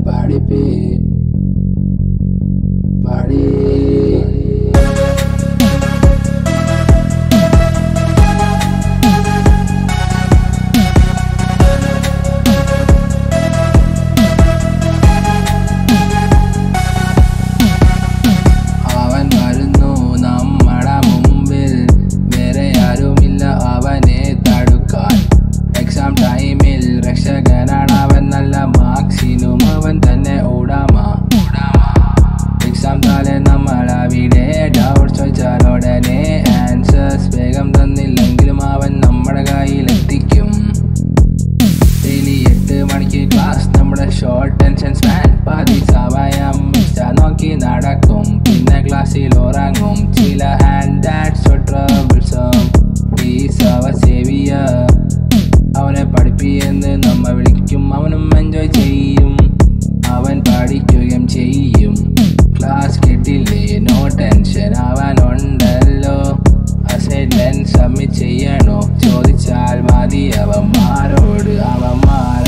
പഠിപ്പി പഠി അവൻ വരുന്നു നമ്മടെ മുമ്പിൽ വേറെ ആരുമില്ല അവനെ തടുക്കാൻ എക്സാം ടൈമിൽ രക്ഷകനാണ് അവൻ നല്ല മാർക്സിനും അവൻ തന്നെ ഓടാമാ എക്സാം താലെ നമ്മൾ അവിടെ ഡൗട്ട് ചോദിച്ചാൽ ഉടനെ ആൻസേഴ്സ് വേഗം തന്നില്ലെങ്കിലും അവൻ നമ്മുടെ കയ്യിലെത്തിക്കും ഡെയിലി എട്ട് മണിക്ക് ക്ലാസ് നമ്മുടെ ഷോർട്ട് ടെൻഷൻ സ്പാൻ പാതി സമയം ഇൻസ്റ്റ നോക്കി നടക്കും പിന്നെ ക്ലാസ്സിൽ ഉറങ്ങും ചില ആൻഡ് ദാറ്റ്സ് ട്രബിൾസം പ്ലീസ് അവർ സേവിയ അവനെ പഠിപ്പിയെന്ന് നമ്മ വിളിക്കും അവനും എൻജോയ് ചെയ്യും അവൻ പഠിക്കുകയും ചെയ്യും ക്ലാസ് കിട്ടില്ലേ നോ ടെൻഷൻ അവൻ ഉണ്ടല്ലോ അസൈൻമെന്റ് സബ്മിറ്റ് ചെയ്യണോ ചോദിച്ചാൽ മതി അവന്മാരോട് അവന്മാർ